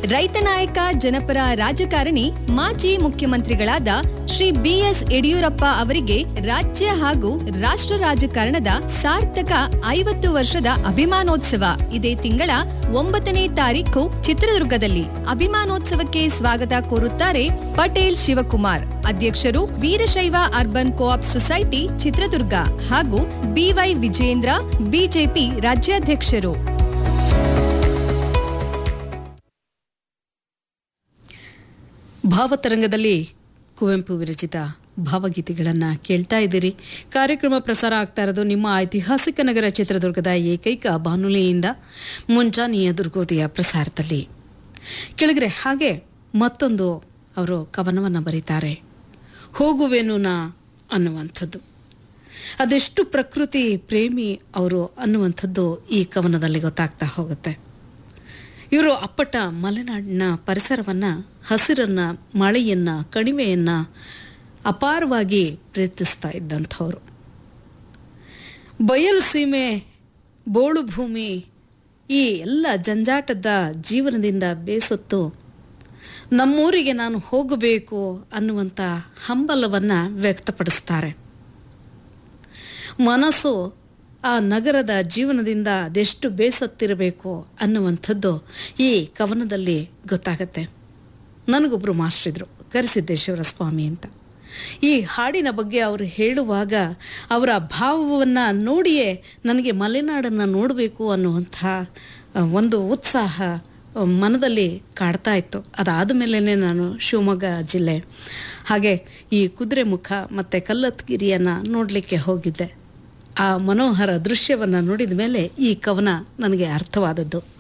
ರೈತ ನಾಯಕ ಜನಪರ ರಾಜಕಾರಣಿ ಮಾಜಿ ಮುಖ್ಯಮಂತ್ರಿಗಳಾದ ಶ್ರೀ ಬಿಎಸ್ ಯಡಿಯೂರಪ್ಪ ಅವರಿಗೆ ರಾಜ್ಯ ಹಾಗೂ ರಾಷ್ಟ್ರ ರಾಜಕಾರಣದ ಸಾರ್ಥಕ ಐವತ್ತು ವರ್ಷದ ಅಭಿಮಾನೋತ್ಸವ ಇದೇ ತಿಂಗಳ ಒಂಬತ್ತನೇ ತಾರೀಕು ಚಿತ್ರದುರ್ಗದಲ್ಲಿ ಅಭಿಮಾನೋತ್ಸವಕ್ಕೆ ಸ್ವಾಗತ ಕೋರುತ್ತಾರೆ ಪಟೇಲ್ ಶಿವಕುಮಾರ್ ಅಧ್ಯಕ್ಷರು Veerashaiva urban co-op society Chitradurga ಹಾಗೂ ಬಿವೈ ವಿಜೇಂದ್ರ ಬಿಜೆಪಿ ರಾಜ್ಯಾಧ್ಯಕ್ಷರು ಭಾವತರಂಗದಲ್ಲಿ ಕುವೆಂಪು ವಿರಚಿತ ಭಾವಗೀತೆಗಳನ್ನು ಕೇಳ್ತಾ ಇದ್ದೀರಿ ಕಾರ್ಯಕ್ರಮ ಪ್ರಸಾರ ಆಗ್ತಾ ಇರೋದು ನಿಮ್ಮ ಐತಿಹಾಸಿಕ ನಗರ ಚಿತ್ರದುರ್ಗದ ಏಕೈಕ ಬಾನುಲಿಯಿಂದ ಮುಂಜಾನೆಯ ದುರ್ಗೋದಯ ಪ್ರಸಾರದಲ್ಲಿ ಕೆಳಗರೆ ಹಾಗೆ ಮತ್ತೊಂದು ಅವರು ಕವನವನ್ನು ಬರೀತಾರೆ ಹೋಗುವೆನು ನಾ ಅನ್ನುವಂಥದ್ದು ಅದೆಷ್ಟು ಪ್ರಕೃತಿ ಪ್ರೇಮಿ ಅವರು ಅನ್ನುವಂಥದ್ದು ಈ ಕವನದಲ್ಲಿ ಗೊತ್ತಾಗ್ತಾ ಹೋಗುತ್ತೆ ಇವರು ಅಪ್ಪಟ ಮಲೆನಾಡಿನ ಪರಿಸರವನ್ನು ಹಸಿರನ್ನು ಮಳೆಯನ್ನು ಕಣಿವೆಯನ್ನು ಅಪಾರವಾಗಿ ಪ್ರೀತಿಸ್ತಾ ಇದ್ದಂಥವ್ರು ಬಯಲು ಸೀಮೆ ಬೋಳು ಭೂಮಿ ಈ ಎಲ್ಲ ಜಂಜಾಟದ ಜೀವನದಿಂದ ಬೇಸತ್ತು ನಮ್ಮೂರಿಗೆ ನಾನು ಹೋಗಬೇಕು ಅನ್ನುವಂಥ ಹಂಬಲವನ್ನು ವ್ಯಕ್ತಪಡಿಸ್ತಾರೆ ಮನಸ್ಸು ಆ ನಗರದ ಜೀವನದಿಂದ ಅದೆಷ್ಟು ಬೇಸತ್ತಿರಬೇಕು ಅನ್ನುವಂಥದ್ದು ಈ ಕವನದಲ್ಲಿ ಗೊತ್ತಾಗತ್ತೆ ನನಗೊಬ್ಬರು ಮಾಸ್ಟ್ರಿದ್ರು ಕರೆಸಿದ್ದೇಶ್ವರ ಸ್ವಾಮಿ ಅಂತ ಈ ಹಾಡಿನ ಬಗ್ಗೆ ಅವರು ಹೇಳುವಾಗ ಅವರ ಭಾವವನ್ನು ನೋಡಿಯೇ ನನಗೆ ಮಲೆನಾಡನ್ನು ನೋಡಬೇಕು ಅನ್ನುವಂಥ ಒಂದು ಉತ್ಸಾಹ ಮನದಲ್ಲಿ ಕಾಡ್ತಾ ಇತ್ತು ಅದಾದ ಮೇಲೇ ನಾನು ಶಿವಮೊಗ್ಗ ಜಿಲ್ಲೆ ಹಾಗೆ ಈ ಕುದುರೆಮುಖ ಮತ್ತು ಕಲ್ಲತ್ಗಿರಿಯನ್ನು ನೋಡಲಿಕ್ಕೆ ಹೋಗಿದ್ದೆ ಆ ಮನೋಹರ ದೃಶ್ಯವನ್ನು ನೋಡಿದ ಮೇಲೆ ಈ ಕವನ ನನಗೆ ಅರ್ಥವಾದದ್ದು